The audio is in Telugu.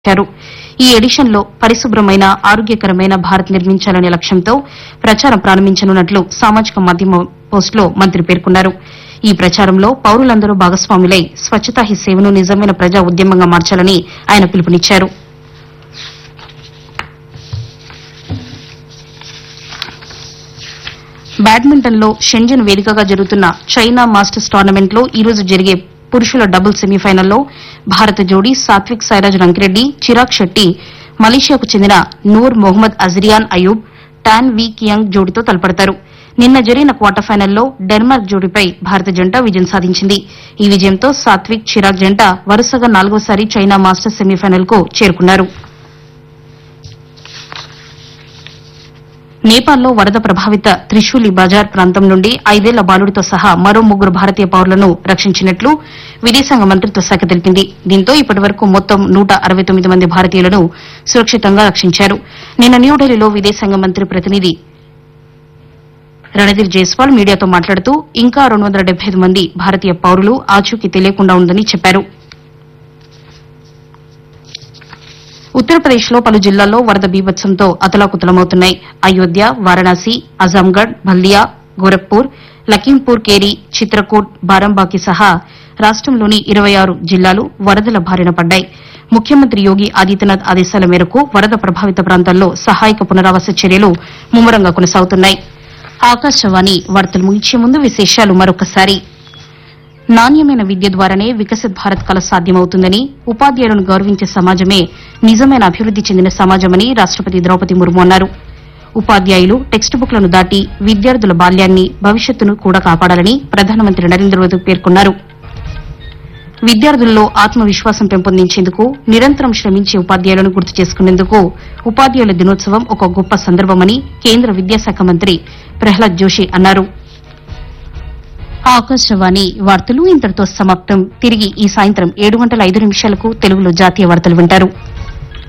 చేశారు ఈ ఎడిషన్ లో పరిశుభ్రమైన ఆరోగ్యకరమైన భారత్ నిర్మించాలనే లక్ష్యంతో ప్రచారం ప్రారంభించనున్నట్లు సామాజిక మాధ్యమ పోస్టులో మంత్రి పేర్కొన్నారు ఈ ప్రచారంలో పౌరులందరూ భాగస్వాములై స్వచ్ఛతా హీ సేవను నిజమైన ప్రజా ఉద్యమంగా మార్చాలని ఆయన పిలుపునిచ్చారు బ్యాడ్మింటన్ లో షెంజన్ వేదికగా జరుగుతున్న చైనా మాస్టర్స్ టోర్నమెంట్ లో ఈ రోజు జరిగే పురుషుల డబుల్ సెమీఫైనల్లో భారత జోడీ సాత్విక్ సాయిరాజ్ రంకిరెడ్డి చిరాగ్ శెట్టి మలేషియాకు చెందిన Noor Mohammad Azriyan Ayub Tan Wee Kiong జోడీతో తలపడతారు నిన్న జరిగిన క్వార్టర్ ఫైనల్లో డెన్మార్క్ జోడీపై భారత జంట విజయం సాధించింది ఈ విజయంతో సాత్విక్ చిరాగ్ జంట వరుసగా నాలుగోసారి చైనా మాస్టర్స్ సెమీఫైనల్ కు చేరుకున్నారు నేపాల్లో వరద ప్రభావిత త్రిశూలి బజార్ ప్రాంతం నుండి ఐదేళ్ల బాలుడితో సహా మరో ముగ్గురు భారతీయ పౌరులను రక్షించినట్లు విదేశాంగ మంత్రిత్వ శాఖ తెలిపింది దీంతో ఇప్పటివరకు మొత్తం నూట అరవై తొమ్మిది మంది భారతీయులను సురక్షితంగా రక్షించారు నిన్న న్యూఢిల్లీలో విదేశాంగ మంత్రి ప్రతినిధి రణధీర్ జైస్వాల్ మీడియాతో మాట్లాడుతూ ఇంకా రెండు వందల డెబ్బై ఐదు మంది భారతీయ పౌరులు ఆచూకీ తెలియకుండా ఉందని చెప్పారు ఉత్తరప్రదేశ్ లో పలు జిల్లాల్లో వరద బీభత్సంతో అతలాకుతలమవుతున్నాయి అయోధ్య వారణాసి అజాంగఢ్ బల్దియా గోరఖ్పూర్ లఖీంపూర్ కేరి చిత్రకూట్ బారంబాకి సహా రాష్టంలోని ఇరవై ఆరు జిల్లాలు వరదల బారిన పడ్డాయి ముఖ్యమంత్రి యోగి ఆదిత్యనాథ్ ఆదేశాల మేరకు వరద ప్రభావిత ప్రాంతాల్లో సహాయక పునరావాస చర్యలు ముమ్మరంగా కొనసాగుతున్నాయి ఆకాశవాణి వార్తలు ముగించే ముందు విశేషాలు మరొకసారి నాణ్యమైన విద్య ద్వారానే వికసిత్ భారత్ కల సాధ్యమవుతుందని ఉపాధ్యాయులను గౌరవించే సమాజమే నిజమైన అభివృద్ది చెందిన సమాజమని రాష్టపతి ద్రౌపది ముర్ము అన్నారు ఉపాధ్యాయులు టెక్స్ట్ బుక్లను దాటి విద్యార్థుల బాల్యాన్ని భవిష్యత్తును కూడా కాపాడాలని ప్రధానమంత్రి నరేంద్ర మోదీ పేర్కొన్నారు విద్యార్థుల్లో ఆత్మవిశ్వాసం పెంపొందించేందుకు నిరంతరం శ్రమించే ఉపాధ్యాయులను గుర్తు చేసుకునేందుకు ఉపాధ్యాయుల దినోత్సవం ఒక గొప్ప సందర్భమని కేంద్ర విద్యాశాఖ మంత్రి ప్రహ్లాద్ జోషి అన్నారు ఆకాశవాణి వార్తలు ఇంతటితో సమాప్తం తిరిగి ఈ సాయంత్రం ఏడు గంటల ఐదు నిమిషాలకు తెలుగులో జాతీయ వార్తలు వింటారు